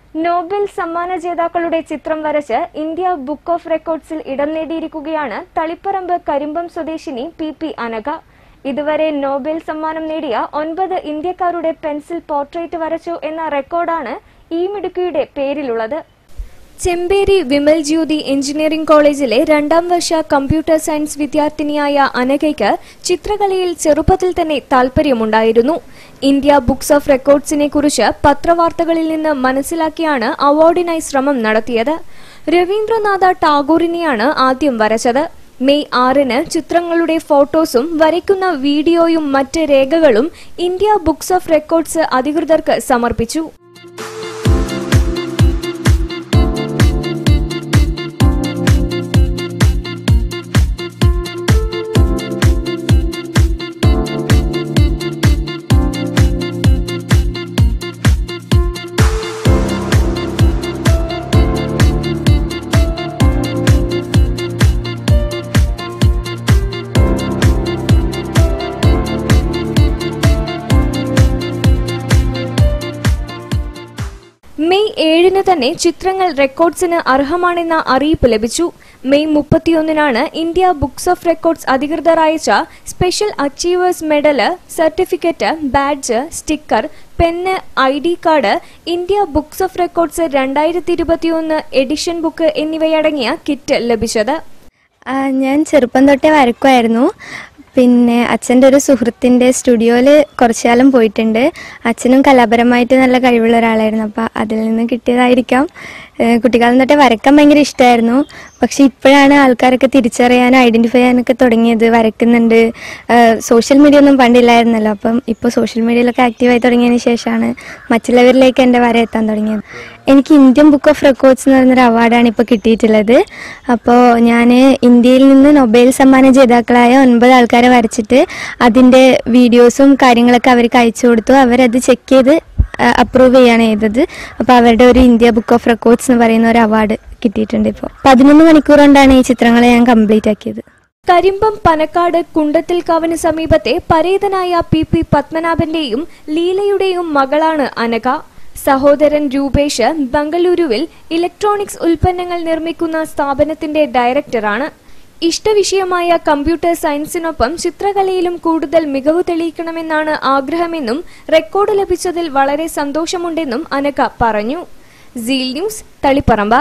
Nobel സമ്മാന ജേതാക്കളുടെ ചിത്രം വരച്ച് ഇന്ത്യ ബുക്ക് ഓഫ് റെക്കോർഡ്സിൽ ഇടം നേടിയിരിക്കുകയാണ് തളിപ്പറമ്പ് കരിമ്പം സ്വദേശിനി പി പി അനഘ ഇതുവരെ നോബൽ സമ്മാനം നേടിയ ഒൻപത് ഇന്ത്യക്കാരുടെ പെൻസിൽ പോർട്രേറ്റ് വരച്ചു എന്ന റെക്കോർഡാണ് ഈ മിടുക്കിയുടെ പേരിലുള്ളത് ചെമ്പേരി വിമൽ ജ്യോതി എഞ്ചിനീയറിംഗ് കോളേജിലെ രണ്ടാം വർഷ കമ്പ്യൂട്ടർ സയൻസ് വിദ്യാർത്ഥിനിയായ അനഘയ്ക്ക് ചിത്രകലയിൽ ചെറുപ്പത്തിൽ തന്നെ താൽപര്യമുണ്ടായിരുന്നു ഇന്ത്യ ബുക്സ് ഓഫ് റെക്കോർഡ്സിനെ കുറിച്ച് പത്രവാർത്തകളിൽ നിന്ന് മനസ്സിലാക്കിയാണ് അവാർഡിനായി ശ്രമം നടത്തിയത് രവീന്ദ്രനാഥ ടാഗോറിനെയാണ് ആദ്യം വരച്ചത് മെയ് ആറിന് ചിത്രങ്ങളുടെ ഫോട്ടോസും വരയ്ക്കുന്ന വീഡിയോയും മറ്റ് രേഖകളും ഇന്ത്യ ബുക്സ് ഓഫ് റെക്കോർഡ്സ് അധികൃതർക്ക് സമർപ്പിച്ചു മെയ് ഏഴിന് തന്നെ ചിത്രങ്ങൾ റെക്കോർഡ്സിന് അർഹമാണെന്ന അറിയിപ്പ് ലഭിച്ചു മെയ് മുപ്പത്തിയൊന്നിനാണ് ഇന്ത്യ ബുക്സ് ഓഫ് റെക്കോർഡ്സ് അധികൃതർ അയച്ച special achievers medal certificate badge sticker pen I D card India books of records രണ്ടായിരത്തി ഇരുപത്തിയൊന്ന് എഡിഷൻ ബുക്ക് എന്നിവയടങ്ങിയ കിറ്റ് ലഭിച്ചത് ആ, ഞാൻ ചെറുപ്പം തൊട്ടേ വരക്കുമായിരുന്നു പിന്നെ അച്ഛൻ്റെ ഒരു സുഹൃത്തിൻ്റെ സ്റ്റുഡിയോയിൽ കുറച്ചു കാലം പോയിട്ടുണ്ട് അച്ഛനും കലാപരമായിട്ട് നല്ല കഴിവുള്ള ഒരാളായിരുന്നു അപ്പോൾ അതിൽ നിന്ന് കിട്ടിയതായിരിക്കാം ഏ, കുട്ടിക്കാലം തൊട്ടേ വരക്കാൻ ഭയങ്കര ഇഷ്ടമായിരുന്നു പക്ഷെ ഇപ്പോഴാണ് ആൾക്കാരൊക്കെ തിരിച്ചറിയാനും ഐഡൻറ്റിഫൈ ചെയ്യാനൊക്കെ തുടങ്ങിയത് വരക്കുന്നുണ്ട് സോഷ്യൽ മീഡിയ ഒന്നും പണ്ടില്ലായിരുന്നല്ലോ അപ്പം ഇപ്പോൾ സോഷ്യൽ മീഡിയയിലൊക്കെ ആക്റ്റീവായി തുടങ്ങിയതിന് ശേഷമാണ് മറ്റുള്ളവരിലേക്ക് എൻ്റെ വര എത്താൻ തുടങ്ങിയത് എനിക്ക് ഇന്ത്യൻ ബുക്ക് ഓഫ് റെക്കോർഡ്സ് എന്ന് പറയുന്നൊരു അവാർഡാണ് ഇപ്പോൾ കിട്ടിയിട്ടുള്ളത് അപ്പോൾ ഞാൻ ഇന്ത്യയിൽ നിന്ന് നൊബേൽ സമ്മാന ജേതാക്കളായ ഒൻപത് ആൾക്കാരെ വരച്ചിട്ട് അതിൻ്റെ വീഡിയോസും കാര്യങ്ങളൊക്കെ അവർക്ക് അയച്ചു കൊടുത്തു അവരത് ചെക്ക് ചെയ്ത് അപ്രൂവ് ചെയ്യാണ് ചെയ്തത് അപ്പോൾ അവരുടെ ഒരു ഇന്ത്യ ബുക്ക് ഓഫ് റെക്കോർഡ്സ് എന്ന് പറയുന്ന ഒരു അവാർഡ് കിട്ടിയിട്ടുണ്ട് ഇപ്പോൾ പതിനൊന്ന് മണിക്കൂർ കൊണ്ടാണ് ഈ ചിത്രങ്ങളെ ഞാൻ കംപ്ലീറ്റ് ആക്കിയത് കരിമ്പം പനക്കാട് കുണ്ടത്തിൽക്കാവിന് സമീപത്തെ പരേതനായ പി പി പത്മനാഭന്റെയും ലീലയുടെയും മകളാണ് അനഘ സഹോദരൻ രൂപേഷ് ബംഗളൂരുവിൽ ഇലക്ട്രോണിക്സ് ഉൽപ്പന്നങ്ങൾ നിർമ്മിക്കുന്ന സ്ഥാപനത്തിന്റെ ഡയറക്ടറാണ് ഇഷ്ടവിഷയമായ കമ്പ്യൂട്ടർ സയൻസിനൊപ്പം ചിത്രകലയിലും കൂടുതൽ മികവ് തെളിയിക്കണമെന്നാണ് ആഗ്രഹമെന്നും റെക്കോർഡ് ലഭിച്ചതിൽ വളരെ സന്തോഷമുണ്ടെന്നും അനഘ പറഞ്ഞു സീൽ ന്യൂസ് തളിപ്പറമ്പ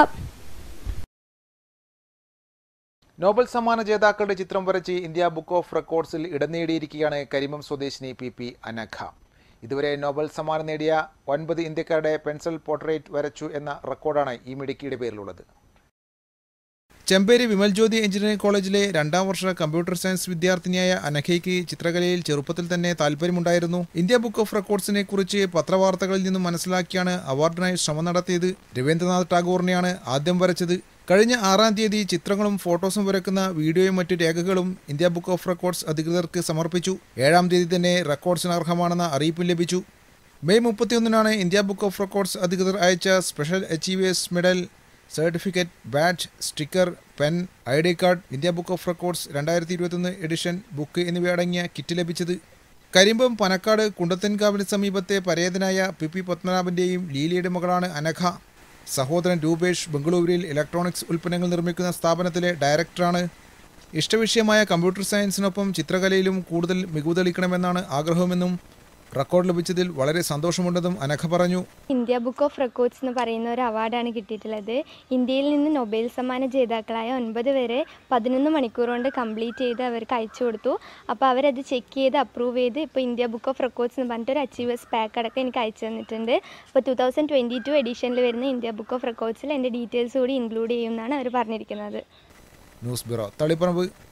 നോബൽ സമ്മാന ജേതാക്കളുടെ ചിത്രം വരച്ച് ഇന്ത്യ ബുക്ക് ഓഫ് റെക്കോർഡ്സിൽ ഇടം നേടിയിരിക്കുകയാണ് കരിമം സ്വദേശിനി പി പി അനഘ ഇതുവരെ നോബൽ സമ്മാനം നേടിയ ഒൻപത് ഇന്ത്യക്കാരുടെ പെൻസിൽ പോർട്രേറ്റ് വരച്ചു എന്ന റെക്കോർഡാണ് ഈ മിടുക്കിയുടെ പേരിലുള്ളത് ചെമ്പേരി വിമൽ ജ്യോതി എഞ്ചിനീയറിംഗ് കോളേജിലെ രണ്ടാം വർഷ കമ്പ്യൂട്ടർ സയൻസ് വിദ്യാർത്ഥിനിയായ അനഘയ്ക്ക് ചിത്രകലയിൽ ചെറുപ്പത്തിൽ തന്നെ താല്പര്യമുണ്ടായിരുന്നു ഇന്ത്യ ബുക്ക് ഓഫ് റെക്കോർഡ്സിനെ കുറിച്ച് പത്രവാർത്തകളിൽ നിന്നും മനസ്സിലാക്കിയാണ് അവാർഡിനായി ശ്രമം നടത്തിയത് രവീന്ദ്രനാഥ് ടാഗോറിനെയാണ് ആദ്യം വരച്ചത് കഴിഞ്ഞ ആറാം തീയതി ചിത്രങ്ങളും ഫോട്ടോസും വരക്കുന്ന വീഡിയോയും മറ്റു രേഖകളും ഇന്ത്യ ബുക്ക് ഓഫ് റെക്കോർഡ്സ് അധികൃതർക്ക് സമർപ്പിച്ചു ഏഴാം തീയതി തന്നെ റെക്കോർഡ്സിന് അർഹമാണെന്ന അറിയിപ്പും ലഭിച്ചു മെയ് മുപ്പത്തിയൊന്നിനാണ് ഇന്ത്യ ബുക്ക് ഓഫ് റെക്കോർഡ്സ് അധികൃതർ അയച്ച special achievers medal certificate badge sticker pen I D card India book of records രണ്ടായിരത്തി ഇരുപത്തൊന്ന് എഡിഷൻ ബുക്ക് എന്നിവയടങ്ങിയ കിറ്റ് ലഭിച്ചത് കരിമ്പം പനക്കാട് കുണ്ടത്തൻകാവിന് സമീപത്തെ പരേതനായ പി പി പത്മനാഭന്റെയും ലീലയുടെ മകളാണ് അനഘ സഹോദരൻ രൂപേഷ് ബംഗളൂരുവിൽ ഇലക്ട്രോണിക്സ് ഉൽപ്പന്നങ്ങൾ നിർമ്മിക്കുന്ന സ്ഥാപനത്തിലെ ഡയറക്ടറാണ് ഇഷ്ടവിഷയമായ കമ്പ്യൂട്ടർ സയൻസിനൊപ്പം ചിത്രകലയിലും കൂടുതൽ മികവ് തെളിയിക്കണമെന്നാണ് ആഗ്രഹമെന്നും റെക്കോർഡ് ലഭിച്ചതിൽ വളരെ സന്തോഷമുണ്ടെന്നും അനഘ പറഞ്ഞു ഇന്ത്യ ബുക്ക് ഓഫ് റെക്കോർഡ്സ് എന്ന് പറയുന്ന ഒരു അവാർഡാണ് കിട്ടിയിട്ടുള്ളത് ഇന്ത്യയിൽ നിന്ന് നൊബേൽ സമ്മാന ജേതാക്കളായ ഒൻപത് പേരെ പതിനൊന്ന് മണിക്കൂർ കൊണ്ട് കംപ്ലീറ്റ് ചെയ്ത് അവർക്ക് അയച്ചു കൊടുത്തു അപ്പോൾ അവരത് ചെക്ക് ചെയ്ത് അപ്രൂവ് ചെയ്ത് ഇപ്പോൾ ഇന്ത്യ ബുക്ക് ഓഫ് റെക്കോർഡ്സ് എന്ന് പറഞ്ഞിട്ട് ഒരു അച്ചീവേഴ്സ് പാക്ക് അടക്കം എനിക്ക് അയച്ചു തന്നിട്ടുണ്ട് അപ്പോൾ ടു തൗസൻഡ് ട്വൻറ്റി ടു എഡിഷനിൽ വരുന്ന ഇന്ത്യ ബുക്ക് ഓഫ് റെക്കോർഡ്സിൽ എൻ്റെ ഡീറ്റെയിൽസ് കൂടി ഇൻക്ലൂഡ് ചെയ്യുമെന്നാണ് അവർ പറഞ്ഞിരിക്കുന്നത് ന്യൂസ് ബ്യൂറോ തളിപ്പറമ്പ്